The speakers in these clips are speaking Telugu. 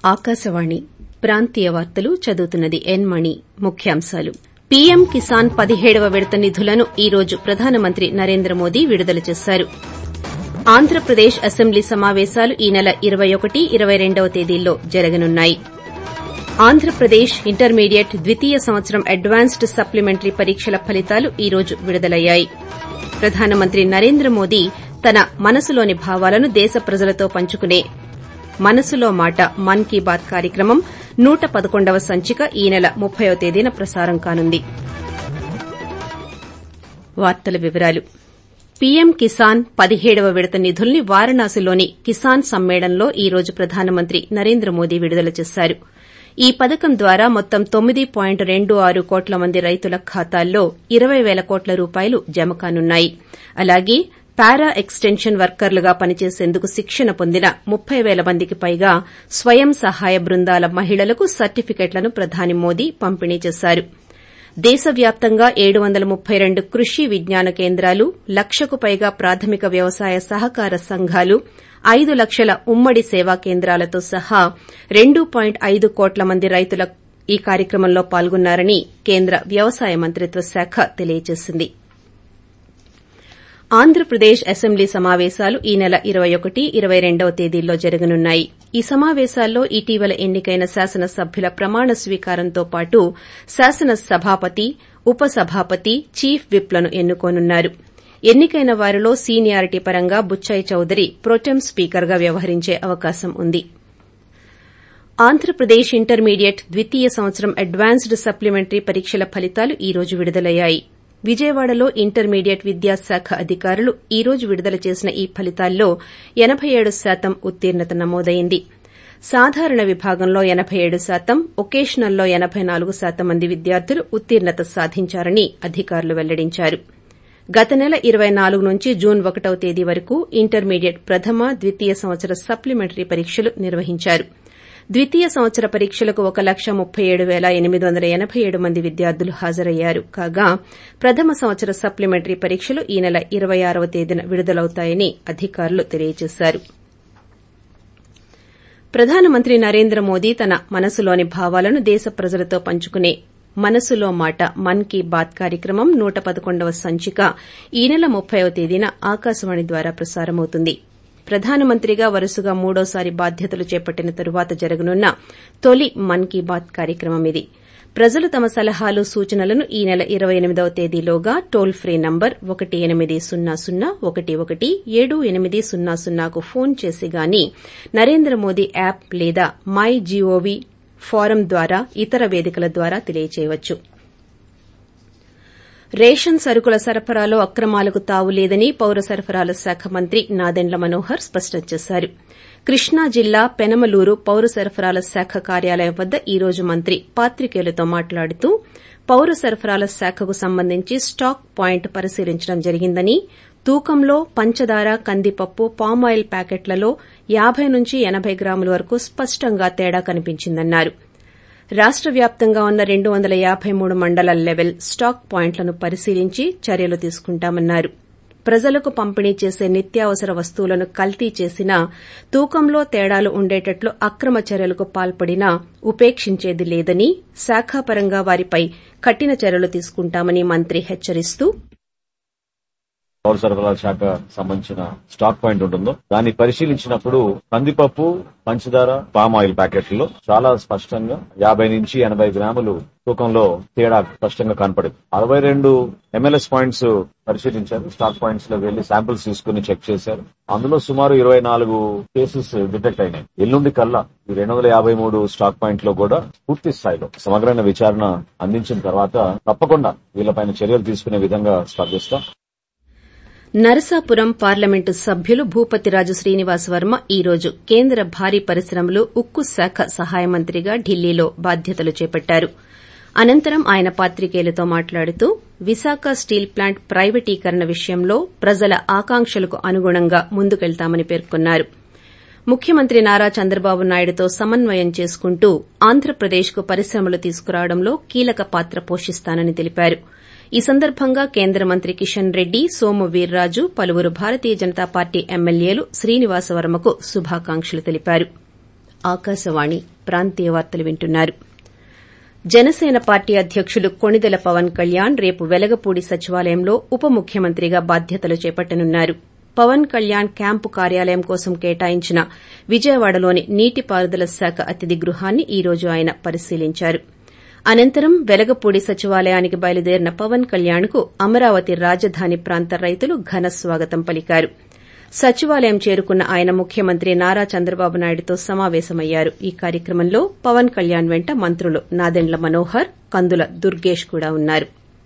ఆకాశవాణి ప్రాంతీయ వార్తలు చదువుతున్నది ఎన్ మణి ముఖ్యాంశాలు పీఎం కిసాన్ పదిహేడవ విడత నిధులను ఈ రోజు ప్రధానమంత్రి నరేంద్ర మోదీ విడుదల చేశారు ఆంధ్రప్రదేశ్ అసెంబ్లీ సమావేశాలు ఈ నెల ఇరవై ఒకటి ఇరవై రెండవ తేదీల్లో జరగనున్నాయి ఆంధ్రప్రదేశ్ ఇంటర్మీడియట్ ద్వితీయ సంవత్సరం అడ్వాన్స్డ్ సప్లిమెంటరీ పరీక్షల ఫలితాలు ఈ రోజు విడుదలయ్యాయి ప్రధానమంత్రి నరేంద్ర మోదీ తన మనసులోని భావాలను దేశ ప్రజలతో పంచుకునే మనసులో మాట మన్ కీ బాత్ కార్యక్రమం నూట పదకొండవ సంచిక ఈ నెల ముప్పైవ తేదీన ప్రసారం కానుంది పీఎం కిసాన్ పదిహేడవ విడత నిధుల్ని వారణాసిలోని కిసాన్ సమ్మేళన్లో ఈ రోజు ప్రధానమంత్రి నరేంద్ర మోదీ విడుదల చేశారు ఈ పథకం ద్వారా మొత్తం తొమ్మిది పాయింట్ రెండు ఆరు కోట్ల మంది రైతుల ఖాతాల్లో ఇరవై పేల కోట్ల రూపాయలు జమ కానున్నాయి అలాగే పారా ఎక్స్టెన్షన్ వర్కర్లుగా పనిచేసేందుకు శిక్షణ పొందిన ముప్పై పేల మందికి పైగా స్వయం సహాయ బృందాల మహిళలకు సర్టిఫికెట్లను ప్రధాని మోదీ పంపిణీ చేశారు దేశవ్యాప్తంగా ఏడు వందల ముప్పై రెండు కృషి విజ్ఞాన కేంద్రాలు లక్షకు పైగా ప్రాథమిక వ్యవసాయ సహకార సంఘాలు ఐదు లక్షల ఉమ్మడి సేవా కేంద్రాలతో సహా రెండు పాయింట్ ఐదు కోట్ల మంది రైతులు ఈ కార్యక్రమంలో పాల్గొన్నారని కేంద్ర వ్యవసాయ మంత్రిత్వ శాఖ తెలియజేసింది ఆంధ్రప్రదేశ్ అసెంబ్లీ సమావేశాలు ఈ నెల ఇరవై ఒకటి ఇరవై రెండవ తేదీల్లో జరగనున్నాయి ఈ సమావేశాల్లో ఇటీవల ఎన్నికైన శాసనసభ్యుల ప్రమాణ స్వీకారంతో పాటు శాసన సభాపతి ఉప సభాపతి చీఫ్ విప్లను ఎన్నుకోనున్నారు ఎన్నికైన వారిలో సీనియారిటీ పరంగా బుచ్చయ్య చౌదరి ప్రొటెం స్పీకర్గా వ్యవహరించే అవకాశం ఉంది ఆంధ్రప్రదేశ్ ఇంటర్మీడియట్ ద్వితీయ సంవత్సరం అడ్వాన్స్డ్ సప్లిమెంటరీ పరీక్షల ఫలితాలు ఈ రోజు విడుదలయ్యాయి విజయవాడలో ఇంటర్మీడియట్ విద్యాశాఖ అధికారులు ఈ రోజు విడుదల చేసిన ఈ ఫలితాల్లో ఎనబై ఏడు శాతం ఉత్తీర్ణత నమోదైంది సాధారణ విభాగంలో ఎనబై ఏడు శాతం వొకేషనల్లో ఎనబై నాలుగు శాతం మంది విద్యార్థులు ఉత్తీర్ణత సాధించారని అధికారులు వెల్లడించారు గత నెల ఇరవై నాలుగు నుంచి జూన్ ఒకటవ తేదీ వరకు ఇంటర్మీడియట్ ప్రథమ ద్వితీయ సంవత్సర సప్లిమెంటరీ పరీక్షలు నిర్వహించారు ద్వితీయ సంవత్సర పరీక్షలకు ఒక లక్ష ముప్పై ఏడు పేల ఎనిమిది వందల ఎనబై ఏడు మంది విద్యార్థులు హాజరయ్యారు కాగా ప్రథమ సంవత్సర సప్లిమెంటరీ పరీక్షలు ఈ నెల ఇరవై ఆరవ తేదీన విడుదలవుతాయని అధికారులు తెలియజేశారు ప్రధానమంత్రి నరేంద్ర మోదీ తన మనసులోని భావాలను దేశ ప్రజలతో పంచుకునే మనసులో మాట మన్ కీ బాత్ కార్యక్రమం నూట పదకొండవ సంచిక ఈ నెల ముప్పైవ తేదీన ఆకాశవాణి ద్వారా ప్రసారమవుతుంది ప్రధానమంత్రిగా వరుసగా మూడోసారి బాధ్యతలు చేపట్టిన తరువాత జరగనున్న తొలి మన్ కీ బాత్ కార్యక్రమం ఇది ప్రజలు తమ సలహాలు సూచనలను ఈ నెల ఇరవై ఎనిమిదవ తేదీలోగా టోల్ ఫ్రీ నంబర్ ఒకటి ఎనిమిది సున్నా సున్నా ఒకటి ఒకటి ఏడు ఎనిమిది సున్నా సున్నాకు ఫోన్ చేసి గాని నరేంద్ర మోదీ యాప్ లేదా మై జీఓవీ ఫోరం ద్వారా ఇతర వేదికల ద్వారా తెలియచేయవచ్చు రేషన్ సరుకుల సరఫరాలో అక్రమాలకు తావులేదని పౌర సరఫరాల శాఖ మంత్రి నాదెండ్ల మనోహర్ స్పష్టం చేశారు కృష్ణా జిల్లా పెనమలూరు పౌర సరఫరాల శాఖ కార్యాలయం వద్ద ఈ రోజు మంత్రి పాత్రికేయులతో మాట్లాడుతూ పౌర సరఫరాల శాఖకు సంబంధించి స్టాక్ పాయింట్ పరిశీలించడం జరిగిందని తూకంలో పంచదార కందిపప్పు పామాయిల్ ప్యాకెట్లలో యాబై నుంచి ఎనబై గ్రాముల వరకు స్పష్టంగా తేడా కనిపించిందన్నారు రాష్ట వ్యాప్తంగా ఉన్న రెండు వందల యాబై మూడు మండల లెవెల్ స్టాక్ పాయింట్లను పరిశీలించి చర్యలు తీసుకుంటామన్నారు ప్రజలకు పంపిణీ చేసే నిత్యావసర వస్తువులను కల్తీ చేసినా తూకంలో తేడాలు ఉండేటట్లు అక్రమ చర్యలకు పాల్పడినా ఉపేక్షించేది లేదని శాఖాపరంగా వారిపై కఠిన చర్యలు తీసుకుంటామని మంత్రి హెచ్చరిస్తూ పౌర సరఫరాల శాఖ సంబంధించిన స్టాక్ పాయింట్ ఉంటుందో దాన్ని పరిశీలించినప్పుడు కందిపప్పు పంచదార పామ్ ఆయిల్ ప్యాకెట్లలో చాలా స్పష్టంగా యాభై నుంచి ఎనభై గ్రాములు తూకంలో తేడా స్పష్టంగా కనపడింది అరవై రెండు ఎంఎల్ఎస్ పాయింట్స్ పరిశీలించారు స్టాక్ పాయింట్స్ లో వెళ్లి శాంపిల్స్ తీసుకుని చెక్ చేశారు అందులో సుమారు ఇరవై నాలుగు కేసెస్ డిటెక్ట్ అయినాయి ఎల్లుండి కల్లా ఈ రెండు వందల యాభై మూడు స్టాక్ పాయింట్ లో కూడా పూర్తి స్థాయిలో సమగ్రమైన విచారణ అందించిన తర్వాత తప్పకుండా వీళ్ళపైన చర్యలు తీసుకునే విధంగా స్పందిస్తాం నరసాపురం పార్లమెంటు సభ్యులు భూపతిరాజు శ్రీనివాస్ వర్మ ఈ రోజు కేంద్ర భారీ పరిశ్రమలు ఉక్కు శాఖ సహాయ మంత్రిగా ఢిల్లీలో బాధ్యతలు చేపట్టారు అనంతరం ఆయన పాత్రికేయులతో మాట్లాడుతూ విశాఖ స్టీల్ ప్లాంట్ ప్రైవేటీకరణ విషయంలో ప్రజల ఆకాంక్షలకు అనుగుణంగా ముందుకెళ్తామని పేర్కొన్నారు ముఖ్యమంత్రి నారా చంద్రబాబు నాయుడుతో సమన్వయం చేసుకుంటూ ఆంధ్రప్రదేశ్కు పరిశ్రమలు తీసుకురావడంలో కీలక పాత్ర పోషిస్తానని తెలిపారు ఈ సందర్భంగా కేంద్ర మంత్రి కిషన్ రెడ్డి సోము వీర్రాజు పలువురు భారతీయ జనతా పార్టీ ఎమ్మెల్యేలు శ్రీనివాస వర్మకు శుభాకాంక్షలు తెలిపారు ఆకాశవాణి ప్రాంతీయ వార్తలు వింటున్నారు జనసేన పార్టీ అధ్యకులు కొణిదెల పవన్ కళ్యాణ్ రేపు వెలగపూడి సచివాలయంలో ఉప ముఖ్యమంత్రిగా బాధ్యతలు చేపట్టనున్నారు పవన్ కళ్యాణ్ క్యాంపు కార్యాలయం కోసం కేటాయించిన విజయవాడలోని నీటిపారుదల శాఖ అతిథి గృహాన్ని ఈ రోజు ఆయన పరిశీలించారు అనంతరం వెలగపూడి సచివాలయానికి బయలుదేరిన పవన్ కళ్యాణ్ కు అమరావతి రాజధాని ప్రాంత రైతులు ఘన స్వాగతం పలికారు సచివాలయం చేరుకున్న ఆయన ముఖ్యమంత్రి నారా చంద్రబాబు నాయుడుతో సమావేశమయ్యారు ఈ కార్యక్రమంలో పవన్ కళ్యాణ్ వెంట మంత్రులు నాదెండ్ల మనోహర్ కందుల దుర్గేష్ కూడా ఉన్నారు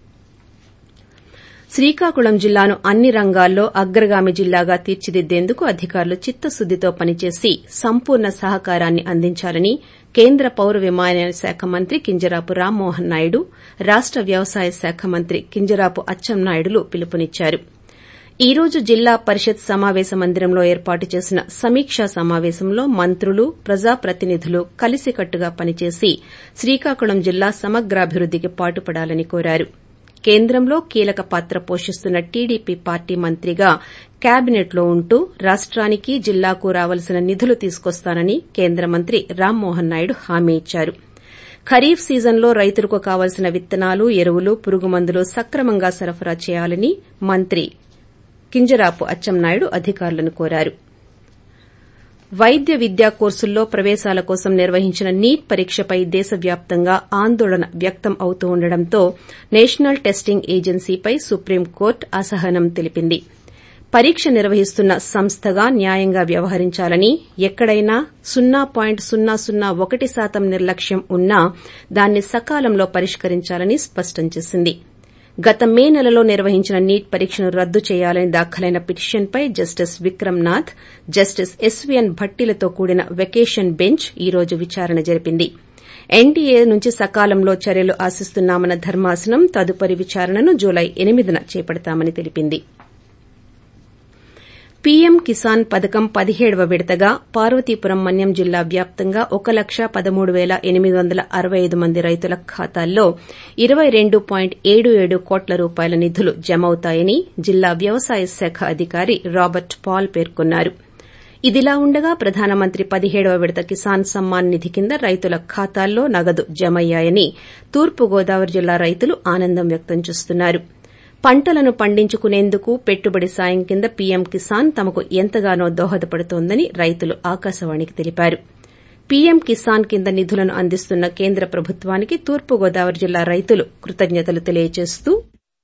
శ్రీకాకుళం జిల్లాను అన్ని రంగాల్లో అగ్రగామి జిల్లాగా తీర్చిదిద్దేందుకు అధికారులు చిత్తశుద్దితో పనిచేసి సంపూర్ణ సహకారాన్ని అందించాలని కేంద్ర పౌర విమానయాన శాఖ మంత్రి కింజరాపు రామ్మోహన్ నాయుడు రాష్ట వ్యవసాయ శాఖ మంత్రి కింజరాపు అచ్చెన్నాయుడులు పిలుపునిచ్చారు ఈ రోజు జిల్లా పరిషత్ సమావేశ మందిరంలో ఏర్పాటు చేసిన సమీక్షా సమావేశంలో మంత్రులు ప్రజాప్రతినిధులు కలిసికట్టుగా పనిచేసి శ్రీకాకుళం జిల్లా సమగ్రాభివృద్దికి పాటుపడాలని కోరారు కేంద్రంలో కీలక పాత్ర పోషిస్తున్న టీడీపీ పార్టీ మంత్రిగా కేబినెట్లో ఉంటూ రాష్టానికి జిల్లాకు రావాల్సిన నిధులు తీసుకొస్తానని కేంద్ర మంత్రి రామ్మోహన్ నాయుడు హామీ ఇచ్చారు ఖరీఫ్ సీజన్లో రైతులకు కావాల్సిన విత్తనాలు ఎరువులు పురుగుమందులు సక్రమంగా సరఫరా చేయాలని మంత్రి కింజరాపు అచ్చెన్నాయుడు అధికారులను కోరారు వైద్య విద్యా కోర్సుల్లో ప్రవేశాల కోసం నిర్వహించిన నీట్ పరీక్షపై దేశవ్యాప్తంగా ఆందోళన వ్యక్తం అవుతూ ఉండడంతో నేషనల్ టెస్టింగ్ ఏజెన్సీపై సుప్రీంకోర్టు అసహనం తెలిపింది పరీక్ష నిర్వహిస్తున్న సంస్థగా న్యాయంగా వ్యవహరించాలని ఎక్కడైనా సున్నా పాయింట్ సున్నా సున్నా ఒకటి శాతం నిర్లక్ష్యం ఉన్నా దాన్ని సకాలంలో పరిష్కరించాలని స్పష్టం చేసింది గత మే నెలలో నిర్వహించిన నీట్ పరీక్షను రద్దు చేయాలని దాఖలైన పిటిషన్పై జస్టిస్ విక్రమ్నాథ్ జస్టిస్ ఎస్వీఎన్ భట్టిలతో కూడిన వెకేషన్ బెంచ్ ఈ రోజు విచారణ జరిపింది ఎన్టీఏ నుంచి సకాలంలో చర్యలు ఆశిస్తున్నామన్న ధర్మాసనం తదుపరి విచారణను జూలై ఎనిమిదిన చేపడతామని తెలిపింది పీఎం కిసాన్ పథకం పదిహేడవ విడతగా పార్వతీపురం మన్యం జిల్లా వ్యాప్తంగా ఒక లక్ష పదమూడు పేల ఎనిమిది వందల అరవై ఐదు మంది రైతుల ఖాతాల్లో ఇరవై రెండు పాయింట్ ఏడు ఏడు కోట్ల రూపాయల నిధులు జమవుతాయని జిల్లా వ్యవసాయ శాఖ అధికారి రాబర్ట్ పాల్ పేర్కొన్నారు ఇదిలా ఉండగా ప్రధానమంత్రి పదిహేడవ విడత కిసాన్ సమ్మాన్ నిధి కింద రైతుల ఖాతాల్లో నగదు జమయ్యాయని తూర్పుగోదావరి జిల్లా రైతులు ఆనందం వ్యక్తం చేస్తున్నారు పంటలను పండించుకునేందుకు పెట్టుబడి సాయం కింద పీఎం కిసాన్ తమకు ఎంతగానో దోహదపడుతోందని రైతులు ఆకాశవాణికి తెలిపారు పీఎం కిసాన్ కింద నిధులను అందిస్తున్న కేంద్ర ప్రభుత్వానికి తూర్పుగోదావరి జిల్లా రైతులు కృతజ్ఞతలు తెలియజేస్తూ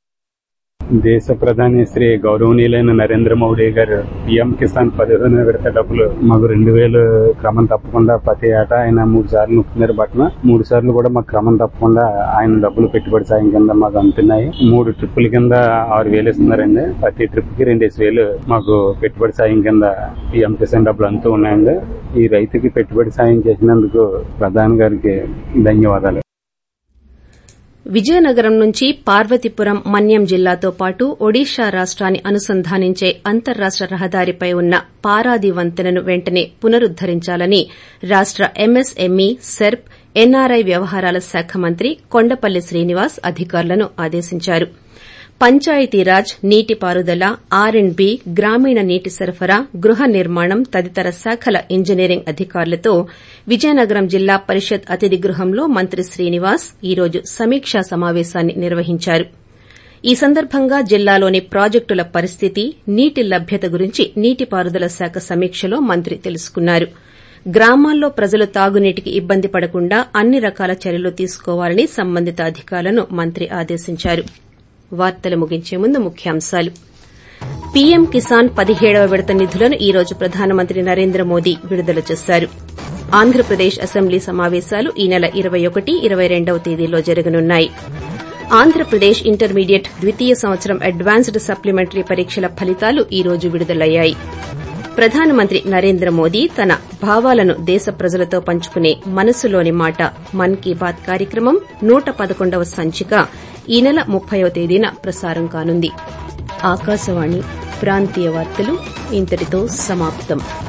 దేశ ప్రధాని శ్రీ గౌరవనీయులైన నరేంద్ర మోడీ గారు పిఎం కిసాన్ పదిహేను విడత డబ్బులు మాకు రెండు వేలు క్రమం తప్పకుండా ప్రతి ఏటా ఆయన మూడు సార్లు నొక్కున్నారు బట్న మూడు సార్లు కూడా మాకు క్రమం తప్పకుండా ఆయన డబ్బులు పెట్టుబడి సాయం కింద మాకు అందుతున్నాయి మూడు ట్రిప్పుల కింద ఆరు వేలు ఇస్తున్నారండి ప్రతి ట్రిప్ కి రెండేసి వేలు మాకు పెట్టుబడి సాయం కింద పిఎం కిసాన్ డబ్బులు అంతూ ఉన్నాయండి ఈ రైతుకి పెట్టుబడి సాయం చేసినందుకు ప్రధాని గారికి ధన్యవాదాలు విజయనగరం నుంచి పార్వతీపురం మన్యం జిల్లాతో పాటు ఒడిషా రాష్టాన్ని అనుసంధానించే అంతర్రాష్ట రహదారిపై ఉన్న పారాది వంతెనను వెంటనే పునరుద్దరించాలని రాష్ట ఎంఎస్ఎంఈ సెర్ప్ ఎన్ఆర్ఐ వ్యవహారాల శాఖ మంత్రి కొండపల్లి శ్రీనివాస్ అధికారులను ఆదేశించారు పంచాయతీరాజ్ నీటిపారుదల ఆర్ అండ్ బి గ్రామీణ నీటి సరఫరా గృహ నిర్మాణం తదితర శాఖల ఇంజనీరింగ్ అధికారులతో విజయనగరం జిల్లా పరిషత్ అతిథి గృహంలో మంత్రి శ్రీనివాస్ ఈ రోజు సమీక్షా సమావేశాన్ని నిర్వహించారు ఈ సందర్భంగా జిల్లాలోని ప్రాజెక్టుల పరిస్థితి నీటి లభ్యత గురించి నీటిపారుదల శాఖ సమీక్షలో మంత్రి తెలుసుకున్నారు గ్రామాల్లో ప్రజలు తాగునీటికి ఇబ్బంది పడకుండా అన్ని రకాల చర్యలు తీసుకోవాలని సంబంధిత అధికారులను మంత్రి ఆదేశించారు వార్తలు ముగించే ముందు ముఖ్యాంశాలు పీఎం కిసాన్ పదిహేడవ విడత నిధులను ఈ రోజు ప్రధానమంత్రి నరేంద్ర మోదీ విడుదల చేశారు ఆంధ్రప్రదేశ్ అసెంబ్లీ సమావేశాలు ఈ నెల ఇరవై ఒకటి ఇరవై రెండవ తేదీల్లో జరగనున్నాయి ఆంధ్రప్రదేశ్ ఇంటర్మీడియట్ ద్వితీయ సంవత్సరం అడ్వాన్స్డ్ సప్లిమెంటరీ పరీక్షల ఫలితాలు ఈ రోజు విడుదలయ్యాయి ప్రధానమంత్రి నరేంద్ర మోదీ తన భావాలను దేశ ప్రజలతో పంచుకునే మనసులోని మాట మన్ కీ బాత్ కార్యక్రమం నూట పదకొండవ సంచిక ఈ నెల ముప్పైవ తేదీన ప్రసారం కానుంది ఆకాశవాణి ప్రాంతీయ వార్తలు ఇంతటితో సమాప్తం